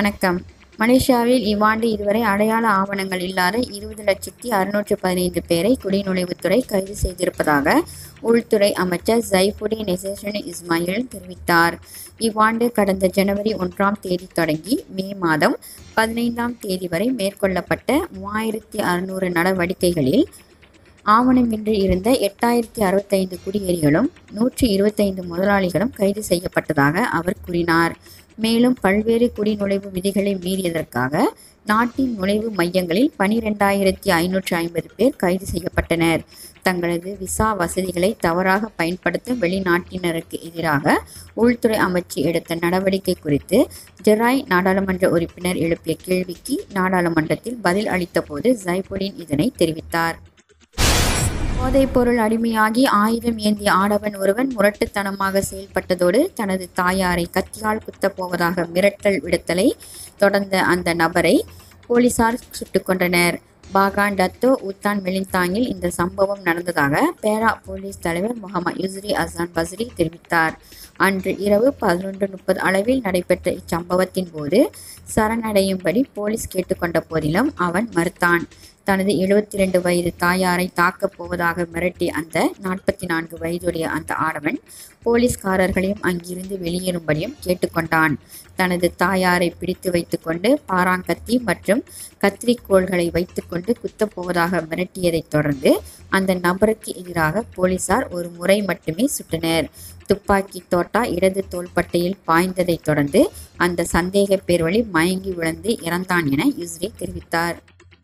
வணக்கம் மலேசியாவில் இவ்வாண்டு இதுவரை அடையாள ஆவணங்கள் இல்லாத இருபது லட்சத்தி அறுநூற்று பதினைந்து பேரை குடிநுழைவுத்துறை கைது செய்திருப்பதாக உள்துறை அமைச்சர் ஜைபுடின் நெசேஷன் இஸ்மாயில் தெரிவித்தார் இவ்வாண்டு கடந்த ஜனவரி ஒன்றாம் தேதி தொடங்கி மே மாதம் பதினைந்தாம் தேதி வரை மேற்கொள்ளப்பட்ட மூவாயிரத்தி அறுநூறு நடவடிக்கைகளில் ஆவணமின்றி இருந்த எட்டாயிரத்தி அறுபத்தைந்து குடியேறிகளும் நூற்றி இருபத்தைந்து முதலாளிகளும் கைது செய்யப்பட்டதாக அவர் கூறினார் மேலும் பல்வேறு குடிநுழைவு விதிகளை மீறியதற்காக நாட்டின் நுழைவு மையங்களில் பனிரெண்டாயிரத்தி ஐநூற்று ஐம்பது பேர் கைது செய்யப்பட்டனர் தங்களது விசா வசதிகளை தவறாக பயன்படுத்தும் வெளிநாட்டினருக்கு எதிராக உள்துறை அமைச்சு எடுத்த நடவடிக்கை குறித்து ஜெராய் நாடாளுமன்ற உறுப்பினர் எழுப்பிய கேள்விக்கு நாடாளுமன்றத்தில் பதில் அளித்தபோது ஜைபுடின் இதனை தெரிவித்தார் போதைப்பொருள் அடிமையாகி ஆயுதம் ஏந்திய ஆடவன் ஒருவன் முரட்டுத்தனமாக செயல்பட்டதோடு தனது தாயாரை கத்தியால் குத்தப் போவதாக மிரட்டல் விடுத்தலை தொடர்ந்த அந்த நபரை போலீசார் சுட்டுக் கொன்றனர் பாகான் டத்தோ உத்தான் மெலிந்தாங்கில் இந்த சம்பவம் நடந்ததாக பேரா போலீஸ் தலைவர் முகமது யுஸ்ரி அசான் பஸ்ரி தெரிவித்தார் அன்று இரவு பதினொன்று முப்பது அளவில் நடைபெற்ற இச்சம்பவத்தின் போது சரணடையும்படி போலீஸ் கேட்டுக்கொண்ட போதிலும் அவன் மறுத்தான் தனது எழுபத்தி ரெண்டு வயது தாயாரை தாக்கப் போவதாக மிரட்டிய அந்த நாற்பத்தி நான்கு வயதுடைய அந்த ஆடவன் போலீஸ்காரர்களையும் அங்கிருந்து வெளியேறும்படியும் கேட்டுக்கொண்டான் தனது தாயாரை பிடித்து வைத்துக்கொண்டு பாராங்கத்தி மற்றும் கத்திரிக்கோள்களை வைத்துக்கொண்டு குத்தப் போவதாக மிரட்டியதைத் தொடர்ந்து அந்த நபருக்கு எதிராக போலீசார் ஒரு முறை மட்டுமே சுட்டனர் துப்பாக்கி தோட்டா இடது தோள்பட்டையில் பாய்ந்ததைத் தொடர்ந்து அந்த சந்தேக பேர்வழி மயங்கி விழுந்து இறந்தான் என யுஸ்ரி தெரிவித்தார்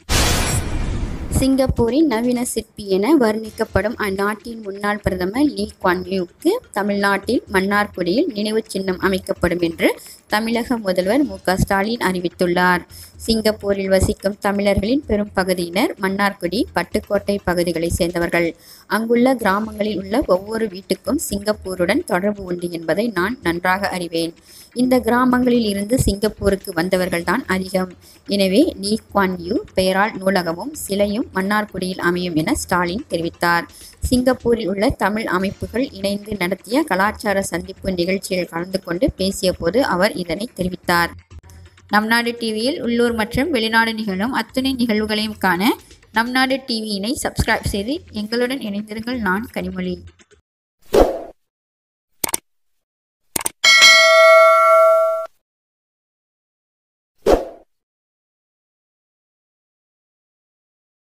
சிங்கப்பூரின் நவீன சிற்பி என வர்ணிக்கப்படும் அந்நாட்டின் முன்னாள் பிரதமர் லீ குவான் யூக்கு தமிழ்நாட்டில் மன்னார்குடியில் நினைவுச் சின்னம் அமைக்கப்படும் என்று தமிழக முதல்வர் மு க ஸ்டாலின் அறிவித்துள்ளார் சிங்கப்பூரில் வசிக்கும் தமிழர்களின் பெரும் பகுதியினர் மன்னார்குடி பட்டுக்கோட்டை பகுதிகளை சேர்ந்தவர்கள் அங்குள்ள கிராமங்களில் உள்ள ஒவ்வொரு வீட்டுக்கும் சிங்கப்பூருடன் தொடர்பு உண்டு என்பதை நான் நன்றாக அறிவேன் இந்த கிராமங்களில் இருந்து சிங்கப்பூருக்கு வந்தவர்கள்தான் அதிகம் எனவே லீ குவான் யூ பெயரால் நூலகமும் சிலையும் மன்னார்குடியில் அமையும் என ஸ்டாலின் தெரிவித்தார் சிங்கப்பூரில் உள்ள தமிழ் அமைப்புகள் இணைந்து நடத்திய கலாச்சார சந்திப்பு நிகழ்ச்சியில் கலந்து கொண்டு பேசிய போது அவர் இதனை தெரிவித்தார் நம் நாடு டிவியில் உள்ளூர் மற்றும் வெளிநாடு நிகழும் அத்துணை நிகழ்வுகளையும் காண நம் நாடு டிவியினை சப்ஸ்கிரைப் செய்து எங்களுடன் இணைந்திருங்கள் நான் கனிமொழி